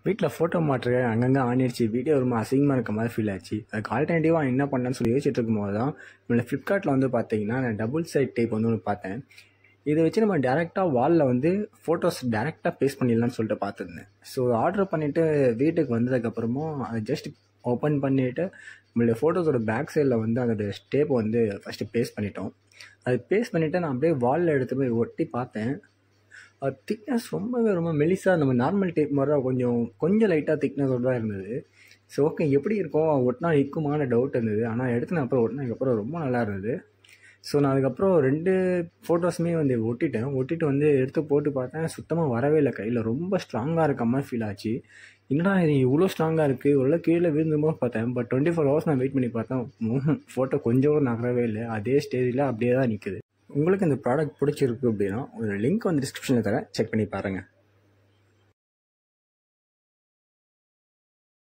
வீட்டில் ஃபோட்டோ மாட்டுற அங்கங்கே ஆணிடுச்சு வீடியோ ரொம்ப அசிங்கமாக இருக்க மாதிரி ஃபீல் ஆச்சு அதுக்கு ஆல்டர்னேட்டிவாக என்ன பண்ணலான்னு சொல்லி யோசிச்சுட்டு இருக்கும்போது தான் நம்மள ஃப்ளிப்கார்ட்டில் வந்து பார்த்தீங்கன்னா நான் டபுள் சைட் டேப் வந்து ஒன்று பார்த்தேன் இதை வச்சு நம்ம டேரெக்டாக வாலில் வந்து ஃபோட்டோஸ் டேரெக்டாக பேஸ்ட் பண்ணிடலாம்னு சொல்லிட்டு பார்த்துருந்தேன் ஸோ ஆர்டர் பண்ணிவிட்டு வீட்டுக்கு வந்ததுக்கப்புறமும் அதை ஜஸ்ட் ஓப்பன் பண்ணிவிட்டு நம்மளுடைய ஃபோட்டோஸோட பேக் சைடில் வந்து அதோட ஸ்டேப் வந்து ஃபஸ்ட்டு பேஸ்ட் பண்ணிட்டோம் அது பேஸ்ட் பண்ணிவிட்டு நான் அப்படியே வாலில் எடுத்து போய் ஒட்டி பார்த்தேன் அது திக்னஸ் ரொம்பவே ரொம்ப மெலிசாக நம்ம நார்மல் டேப் மாதிரி தான் கொஞ்சம் கொஞ்சம் லைட்டாக திக்னஸோடு தான் இருந்தது ஸோ ஓகே எப்படி இருக்கும் ஒட்டினா நிற்குமான டவுட் இருந்தது ஆனால் எடுத்து நான் அப்புறம் ஒட்டினதுக்கப்புறம் ரொம்ப நல்லா இருந்தது ஸோ நான் அதுக்கப்புறம் ரெண்டு ஃபோட்டோஸுமே வந்து ஒட்டிட்டேன் ஒட்டிட்டு வந்து எடுத்து போட்டு பார்த்தேன் சுத்தமாக வரவே இல்லை கையில் ரொம்ப ஸ்ட்ராங்காக இருக்க மாதிரி ஃபீல் ஆச்சு என்னடா இது இவ்வளோ ஸ்ட்ராங்காக இருக்குது உள்ள கீழே விழுந்தும்போது பார்த்தேன் பட் டுவெண்ட்டி ஃபோர் ஹவர்ஸ் நான் வெயிட் பண்ணி பார்த்தேன் ஃபோட்டோ கொஞ்சம் கூட நகரவே இல்லை அதே ஸ்டேஜில் அப்படியே தான் நிற்குது உங்களுக்கு இந்த ப்ராடக்ட் பிடிச்சிருக்கு அப்படின்னா ஒரு லிங்க் வந்து டிஸ்கிரிப்ஷனில் தரேன் செக் பண்ணி பாருங்கள்